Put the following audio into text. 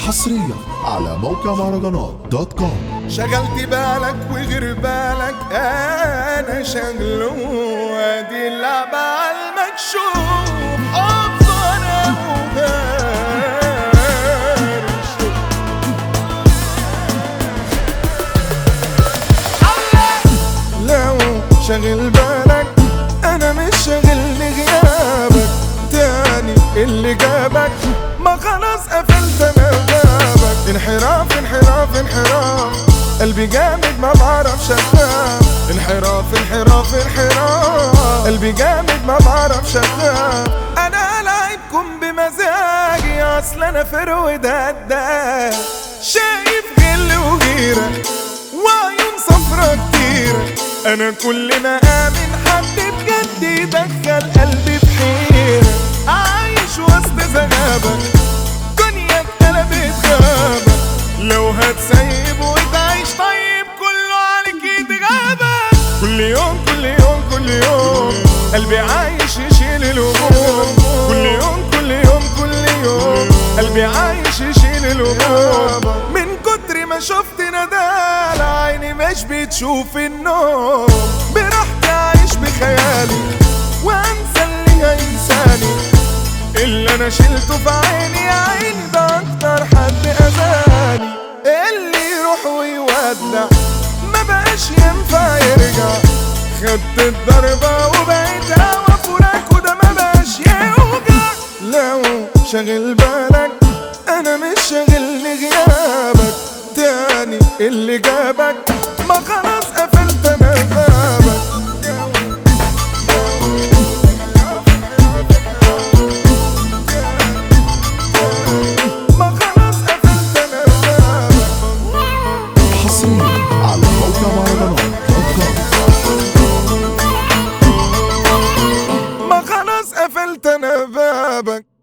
حصريا على موقع مهرجانات دوت كوم شغلت بالك وغير بالك انا شغله وادي اللعبة على المكشوف افضل وهارش لو شغل بالك انا مش شاغلني غيابك تاني اللي جابك ما خلاص قفلت انا بابك انحراف انحراف انحراف قلبي جامد ما بعرفش افهم انحراف انحراف انحراف قلبي جامد ما بعرفش افهم انا لعبكم بمزاجي اصل انا فرود هداف شايف غل وغيره وعيون صفرة كتيرة أنا كل ما آمن حد بجد يدخل قلبي في حيرة عايش وسط زغابة دنيا اتقلبت غابة لو هتسيب وتعيش طيب كله عليك يتغابى كل يوم كل يوم كل يوم قلبي عايش يشيل الهموم كل يوم كل يوم كل يوم قلبي عايش يشيل الهموم من كتر ما شفت ندال عيني مش بتشوف النوم براحتي اعيش بخيالي وانسى اللي هينساني اللي انا شلته في عيني يا عيني ده اكتر حد اذاني اللي يروح ويودع ما بقاش ينفع يرجع خدت الضربة وبقيت هوا فراق وده ما بقاش يوجع لو شاغل بالك انا مش شاغلني غيابك تاني اللي جابك ما خلاص قفلت انا بابك ما خلاص قفلت انا بابك حصريا على موقع مهرجانات دوت كوم ما خلاص قفلت انا بابك